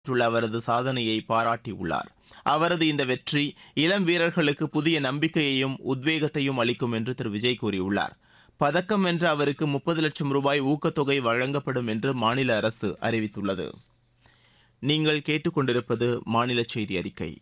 உள்ள அவரது சாதனையை பாராட்டியுள்ளார் அவரது இந்த வெற்றி இளம் வீரர்களுக்கு புதிய நம்பிக்கையையும் உத்வேகத்தையும் அளிக்கும் என்று திரு விஜய் கூறியுள்ளார் பதக்கம் வென்ற அவருக்கு முப்பது லட்சம் ரூபாய் ஊக்கத்தொகை வழங்கப்படும் என்று மாநில அரசு அறிவித்துள்ளது நீங்கள் கேட்டுக்கொண்டிருப்பது மாநில செய்தி அறிக்கை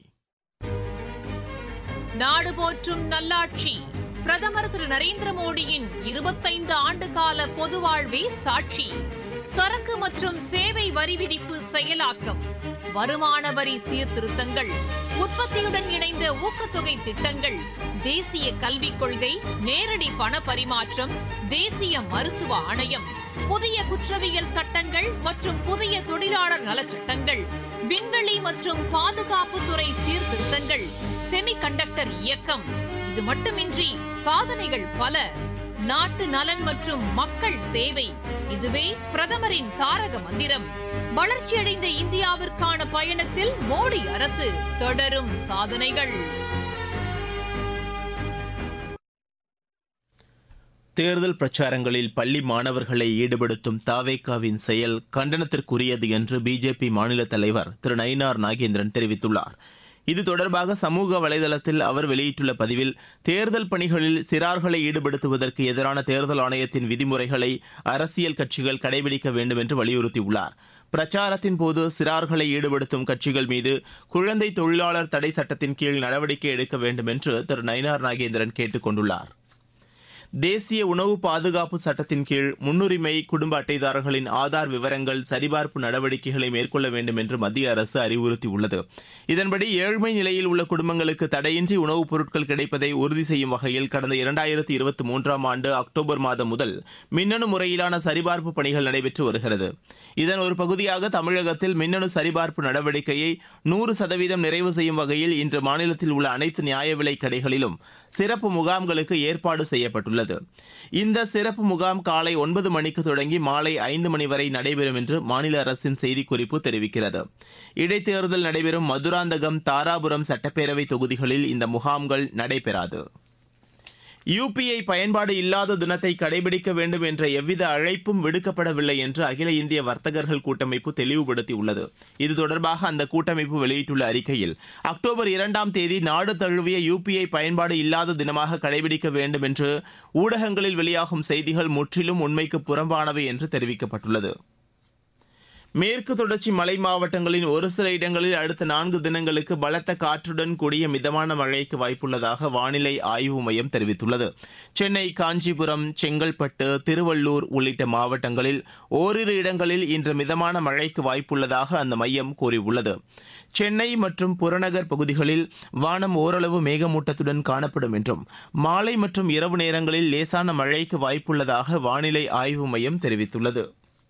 நாடு போற்றும் நல்லாட்சி பிரதமர் திரு நரேந்திர மோடியின் இருபத்தைந்து ஆண்டு கால பொது வாழ்வே சாட்சி சரக்கு மற்றும் சேவை வரி விதிப்பு செயலாக்கம் வருமான வரி சீர்திருத்தங்கள் உற்பத்தியுடன் இணைந்த ஊக்கத்தொகை திட்டங்கள் தேசிய கல்விக் கொள்கை நேரடி பண பரிமாற்றம் தேசிய மருத்துவ ஆணையம் புதிய குற்றவியல் சட்டங்கள் மற்றும் புதிய தொழிலாளர் நலச் சட்டங்கள் விண்வெளி மற்றும் பாதுகாப்புத்துறை சீர்திருத்தங்கள் செமிகண்டக்டர் இயக்கம் இது மட்டுமின்றி சாதனைகள் பல நாட்டு நலன் மற்றும் மக்கள் சேவை இதுவே பிரதமரின் தாரக மந்திரம் வளர்ச்சியடைந்த இந்தியாவிற்கான பயணத்தில் மோடி அரசு தொடரும் சாதனைகள் தேர்தல் பிரச்சாரங்களில் பள்ளி மாணவர்களை ஈடுபடுத்தும் தாவேகாவின் செயல் கண்டனத்திற்குரியது என்று பிஜேபி மாநில தலைவர் திரு நயினார் நாகேந்திரன் தெரிவித்துள்ளார் இது தொடர்பாக சமூக வலைதளத்தில் அவர் வெளியிட்டுள்ள பதிவில் தேர்தல் பணிகளில் சிறார்களை ஈடுபடுத்துவதற்கு எதிரான தேர்தல் ஆணையத்தின் விதிமுறைகளை அரசியல் கட்சிகள் கடைபிடிக்க வேண்டும் என்று வலியுறுத்தியுள்ளார் பிரச்சாரத்தின் போது சிறார்களை ஈடுபடுத்தும் கட்சிகள் மீது குழந்தை தொழிலாளர் தடை சட்டத்தின் கீழ் நடவடிக்கை எடுக்க வேண்டும் என்று திரு நயினார் நாகேந்திரன் கேட்டுக் கொண்டுள்ளார் தேசிய உணவு பாதுகாப்பு சட்டத்தின் கீழ் முன்னுரிமை குடும்ப அட்டைதாரர்களின் ஆதார் விவரங்கள் சரிபார்ப்பு நடவடிக்கைகளை மேற்கொள்ள வேண்டும் என்று மத்திய அரசு அறிவுறுத்தியுள்ளது இதன்படி ஏழ்மை நிலையில் உள்ள குடும்பங்களுக்கு தடையின்றி உணவுப் பொருட்கள் கிடைப்பதை உறுதி செய்யும் வகையில் கடந்த இரண்டாயிரத்தி இருபத்தி மூன்றாம் ஆண்டு அக்டோபர் மாதம் முதல் மின்னணு முறையிலான சரிபார்ப்பு பணிகள் நடைபெற்று வருகிறது இதன் ஒரு பகுதியாக தமிழகத்தில் மின்னணு சரிபார்ப்பு நடவடிக்கையை நூறு சதவீதம் நிறைவு செய்யும் வகையில் இன்று மாநிலத்தில் உள்ள அனைத்து நியாய விலைக் கடைகளிலும் சிறப்பு முகாம்களுக்கு ஏற்பாடு செய்யப்பட்டுள்ளது இந்த சிறப்பு முகாம் காலை ஒன்பது மணிக்கு தொடங்கி மாலை ஐந்து மணி வரை நடைபெறும் என்று மாநில அரசின் செய்திக்குறிப்பு தெரிவிக்கிறது இடைத்தேர்தல் நடைபெறும் மதுராந்தகம் தாராபுரம் சட்டப்பேரவை தொகுதிகளில் இந்த முகாம்கள் நடைபெறாது யுபிஐ பயன்பாடு இல்லாத தினத்தை கடைபிடிக்க வேண்டும் என்ற எவ்வித அழைப்பும் விடுக்கப்படவில்லை என்று அகில இந்திய வர்த்தகர்கள் கூட்டமைப்பு தெளிவுபடுத்தியுள்ளது இது தொடர்பாக அந்த கூட்டமைப்பு வெளியிட்டுள்ள அறிக்கையில் அக்டோபர் இரண்டாம் தேதி நாடு தழுவிய யுபிஐ பயன்பாடு இல்லாத தினமாக கடைபிடிக்க வேண்டும் என்று ஊடகங்களில் வெளியாகும் செய்திகள் முற்றிலும் உண்மைக்கு புறம்பானவை என்று தெரிவிக்கப்பட்டுள்ளது மேற்கு தொடர்ச்சி மலை மாவட்டங்களின் ஒரு சில இடங்களில் அடுத்த நான்கு தினங்களுக்கு பலத்த காற்றுடன் கூடிய மிதமான மழைக்கு வாய்ப்புள்ளதாக வானிலை ஆய்வு மையம் தெரிவித்துள்ளது சென்னை காஞ்சிபுரம் செங்கல்பட்டு திருவள்ளூர் உள்ளிட்ட மாவட்டங்களில் ஓரிரு இடங்களில் இன்று மிதமான மழைக்கு வாய்ப்புள்ளதாக அந்த மையம் கூறியுள்ளது சென்னை மற்றும் புறநகர் பகுதிகளில் வானம் ஓரளவு மேகமூட்டத்துடன் காணப்படும் என்றும் மாலை மற்றும் இரவு நேரங்களில் லேசான மழைக்கு வாய்ப்புள்ளதாக வானிலை ஆய்வு மையம் தெரிவித்துள்ளது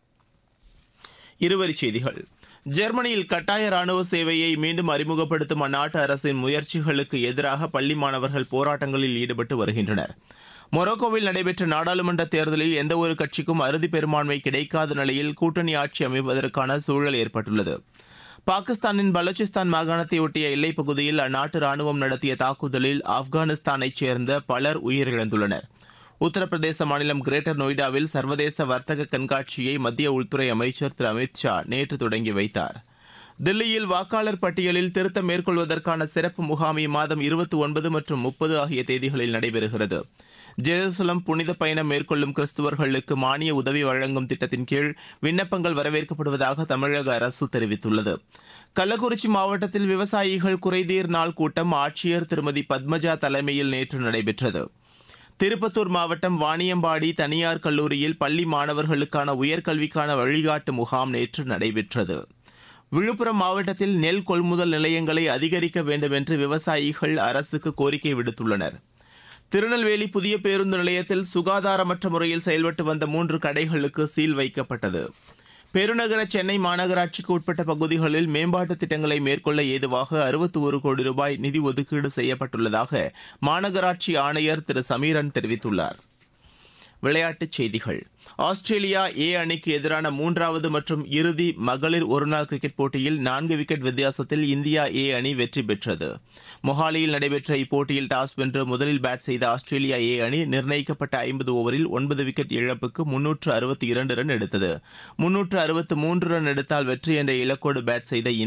இருவரிச் செய்திகள் ஜெர்மனியில் கட்டாய ராணுவ சேவையை மீண்டும் அறிமுகப்படுத்தும் அந்நாட்டு அரசின் முயற்சிகளுக்கு எதிராக பள்ளி மாணவர்கள் போராட்டங்களில் ஈடுபட்டு வருகின்றனர் மொரோக்கோவில் நடைபெற்ற நாடாளுமன்ற தேர்தலில் எந்தவொரு கட்சிக்கும் அறுதி பெரும்பான்மை கிடைக்காத நிலையில் கூட்டணி ஆட்சி அமைவதற்கான சூழல் ஏற்பட்டுள்ளது பாகிஸ்தானின் பலூச்சிஸ்தான் மாகாணத்தை ஒட்டிய எல்லைப் பகுதியில் அந்நாட்டு ராணுவம் நடத்திய தாக்குதலில் ஆப்கானிஸ்தானைச் சேர்ந்த பலர் உயிரிழந்துள்ளனர் உத்தரப்பிரதேச மாநிலம் கிரேட்டர் நொய்டாவில் சர்வதேச வர்த்தக கண்காட்சியை மத்திய உள்துறை அமைச்சர் திரு அமித் ஷா நேற்று தொடங்கி வைத்தார் தில்லியில் வாக்காளர் பட்டியலில் திருத்தம் மேற்கொள்வதற்கான சிறப்பு முகாம் இம்மாதம் இருபத்தி ஒன்பது மற்றும் முப்பது ஆகிய தேதிகளில் நடைபெறுகிறது ஜெருசலம் புனித பயணம் மேற்கொள்ளும் கிறிஸ்துவர்களுக்கு மானிய உதவி வழங்கும் திட்டத்தின் கீழ் விண்ணப்பங்கள் வரவேற்கப்படுவதாக தமிழக அரசு தெரிவித்துள்ளது கள்ளக்குறிச்சி மாவட்டத்தில் விவசாயிகள் குறைதீர் நாள் கூட்டம் ஆட்சியர் திருமதி பத்மஜா தலைமையில் நேற்று நடைபெற்றது திருப்பத்தூர் மாவட்டம் வாணியம்பாடி தனியார் கல்லூரியில் பள்ளி மாணவர்களுக்கான உயர்கல்விக்கான வழிகாட்டு முகாம் நேற்று நடைபெற்றது விழுப்புரம் மாவட்டத்தில் நெல் கொள்முதல் நிலையங்களை அதிகரிக்க வேண்டும் என்று விவசாயிகள் அரசுக்கு கோரிக்கை விடுத்துள்ளனர் திருநெல்வேலி புதிய பேருந்து நிலையத்தில் சுகாதாரமற்ற முறையில் செயல்பட்டு வந்த மூன்று கடைகளுக்கு சீல் வைக்கப்பட்டது பெருநகர சென்னை மாநகராட்சிக்கு உட்பட்ட பகுதிகளில் மேம்பாட்டு திட்டங்களை மேற்கொள்ள ஏதுவாக அறுபத்தி ஒரு கோடி ரூபாய் நிதி ஒதுக்கீடு செய்யப்பட்டுள்ளதாக மாநகராட்சி ஆணையர் திரு சமீரன் தெரிவித்துள்ளார் விளையாட்டுச் செய்திகள் ஆஸ்திரேலியா ஏ அணிக்கு எதிரான மூன்றாவது மற்றும் இறுதி மகளிர் ஒருநாள் கிரிக்கெட் போட்டியில் நான்கு விக்கெட் வித்தியாசத்தில் இந்தியா ஏ அணி வெற்றி பெற்றது மொஹாலியில் நடைபெற்ற இப்போட்டியில் டாஸ் வென்று முதலில் பேட் செய்த ஆஸ்திரேலியா ஏ அணி நிர்ணயிக்கப்பட்ட ஐம்பது ஓவரில் ஒன்பது விக்கெட் இழப்புக்கு முன்னூற்று அறுபத்தி இரண்டு ரன் எடுத்தது முன்னூற்று அறுபத்து மூன்று ரன் எடுத்தால் வெற்றி என்ற இலக்கோடு பேட் செய்த